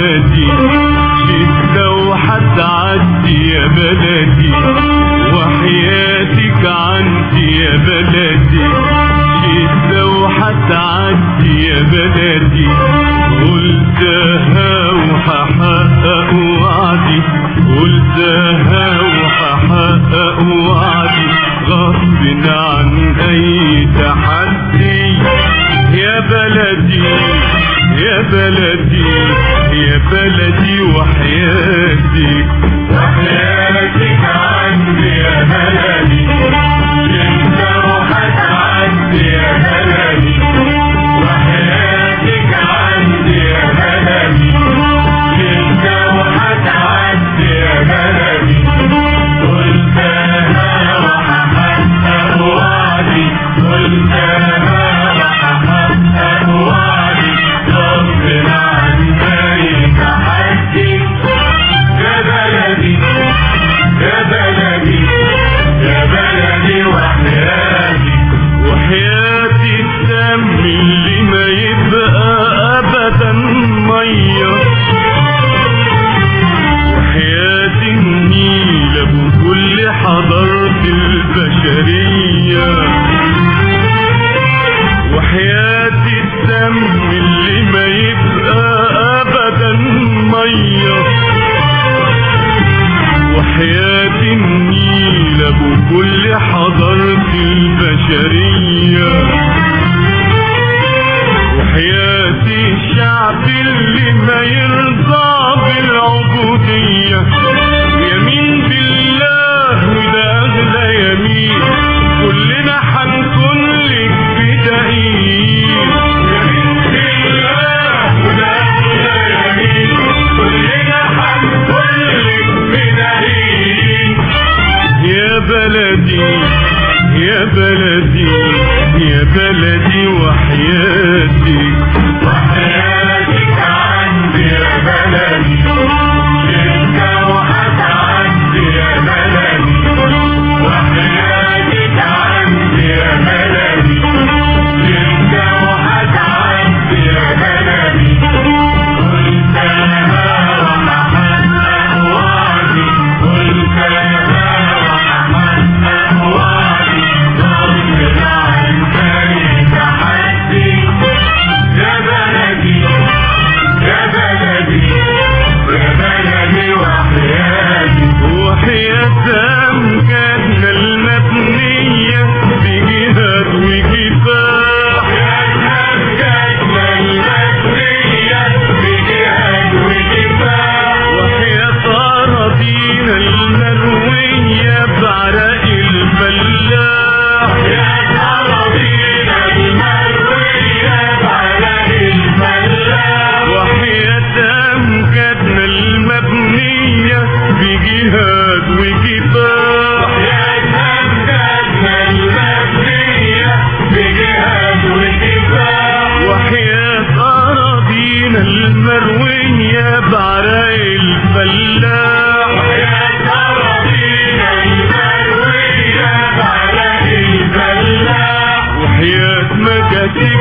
بلدي شدة وحتعدي يا بلدي وحياتك عندي يا بلدي شدة وحتعدي يا بلدي قلتها وححقق وعدي قلتها وححقق وعدي غصب عن اي تحدي يا بلدي يا بلدي يا بلدي وحياتك وحياتك عندي يا بلدي انت وحتعدي يا بلدي وحياتك عندي يا بلدي انت وحتعدي يا بلدي قلتها وححقق وعدي قلتها وححقق وعدي غصب عن اي تحدي يا بلدي يا بلدي يا بلدي وحياتي وحياتي الدم اللي ما يبقى ابدا ميه وحياتي النيل ابو كل حضارة البشرية وحياتي الدم اللي ما يبقى ابدا ميه وحياتي النيل ابو كل حضارة البشرية وحياتي الشعب اللي ما يرضى بالعبودية يمين بالله وده اغلى يمين كلنا حنكون لك بدقيق يمين بالله وده اغلى يمين كلنا حنكون لك بدقيق يا بلدي يا بلدي يا بلدي وحياتك وحياتك عندي يا بلدي انت وحتعدي يا بلدي وحياتك عندي يا بلدي انت وحتعدي يا بلدي قلتها وححقق وعدي قلتها وححقق وعدي غصب عن اي تحدي يا بلدي يا بلدي يا بلدي وحياتي وحياة أمجادنا المبنية بجهاد وكفاح وحياة أمجادنا المبنية بجهاد وكفاح وحياة أراضينا المروية بعرق الفلاح وحياة أراضينا المروية بعرق الفلاح وحياة أمجادنا المبنية بجهاد وكفاح وحياة أمجادنا المبنية بجهاد وكفاح وحياة أراضينا المروية بعرق الفلاح وحياة أراضينا المروية بعرق الفلاح وحياة مكاتب